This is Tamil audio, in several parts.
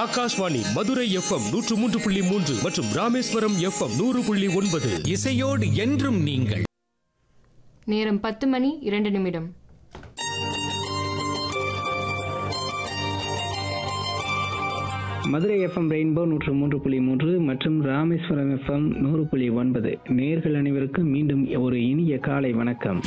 ஆகாஷ்வாணி மதுரை எஃப்எம் நூற்று மூன்று புள்ளி மூன்று மற்றும் ராமேஸ்வரம் எஃப்எம் நூறு புள்ளி ஒன்பது இசையோடு என்றும் நீங்கள் நேரம் பத்து மணி இரண்டு நிமிடம் மதுரை எஃப்எம் ரெயின்போ நூற்று மூன்று புள்ளி மூன்று மற்றும் ராமேஸ்வரம் எஃப்எம் நூறு புள்ளி ஒன்பது நேர்கள் அனைவருக்கும் மீண்டும் ஒரு இனிய காலை வணக்கம்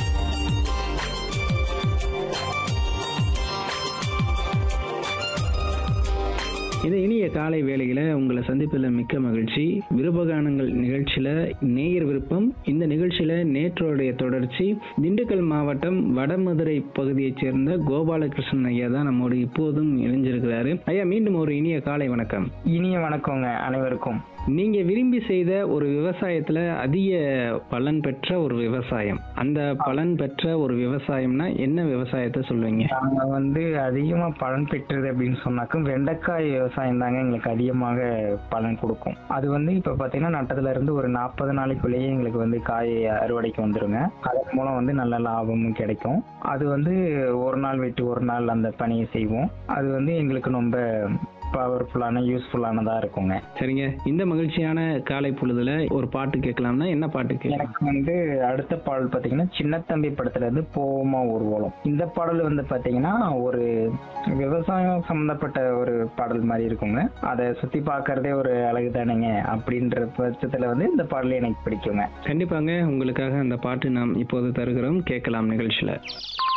இந்த இனிய காலை வேளையில உங்களை சந்திப்பதில் மிக்க மகிழ்ச்சி விருப்பகானங்கள் நிகழ்ச்சியில நேயர் விருப்பம் இந்த நிகழ்ச்சியில நேற்றோடைய தொடர்ச்சி திண்டுக்கல் மாவட்டம் வடமதுரை பகுதியைச் சேர்ந்த கோபாலகிருஷ்ணன் ஐயா தான் நம்மோடு இப்போதும் இணைஞ்சிருக்கிறாரு ஐயா மீண்டும் ஒரு இனிய காலை வணக்கம் இனிய வணக்கங்க அனைவருக்கும் நீங்க விரும்பி செய்த ஒரு விவசாயத்துல அதிக பலன் பெற்ற ஒரு விவசாயம் அந்த பலன் பெற்ற ஒரு விவசாயம்னா என்ன விவசாயத்தை சொல்லுவீங்க நாங்க வந்து அதிகமா பலன் பெற்றது அப்படின்னு சொன்னாக்கும் வெண்டைக்காய் விவசாயம் தாங்க எங்களுக்கு அதிகமாக பலன் கொடுக்கும் அது வந்து இப்ப பாத்தீங்கன்னா நட்டத்துல இருந்து ஒரு நாற்பது நாளைக்குள்ளேயே எங்களுக்கு வந்து காய் அறுவடைக்கு வந்துருங்க அதன் மூலம் வந்து நல்ல லாபமும் கிடைக்கும் அது வந்து ஒரு நாள் விட்டு ஒரு நாள் அந்த பணியை செய்வோம் அது வந்து எங்களுக்கு ரொம்ப பவர்ஃபுல்லான யூஸ்ஃபுல்லானதா இருக்குங்க சரிங்க இந்த மகிழ்ச்சியான காலை பொழுதுல ஒரு பாட்டு கேட்கலாம்னா என்ன பாட்டு கேட்கலாம் எனக்கு வந்து அடுத்த பாடல் பாத்தீங்கன்னா சின்னத்தம்பி படத்துல இருந்து போமா ஊர்வலம் இந்த பாடல் வந்து பாத்தீங்கன்னா ஒரு விவசாயம் சம்பந்தப்பட்ட ஒரு பாடல் மாதிரி இருக்குங்க அதை சுத்தி பார்க்கறதே ஒரு அழகு தானேங்க அப்படின்ற பட்சத்துல வந்து இந்த பாடல் எனக்கு பிடிக்குங்க கண்டிப்பாங்க உங்களுக்காக அந்த பாட்டு நாம் இப்போது தருகிறோம் கேட்கலாம் நிகழ்ச்சியில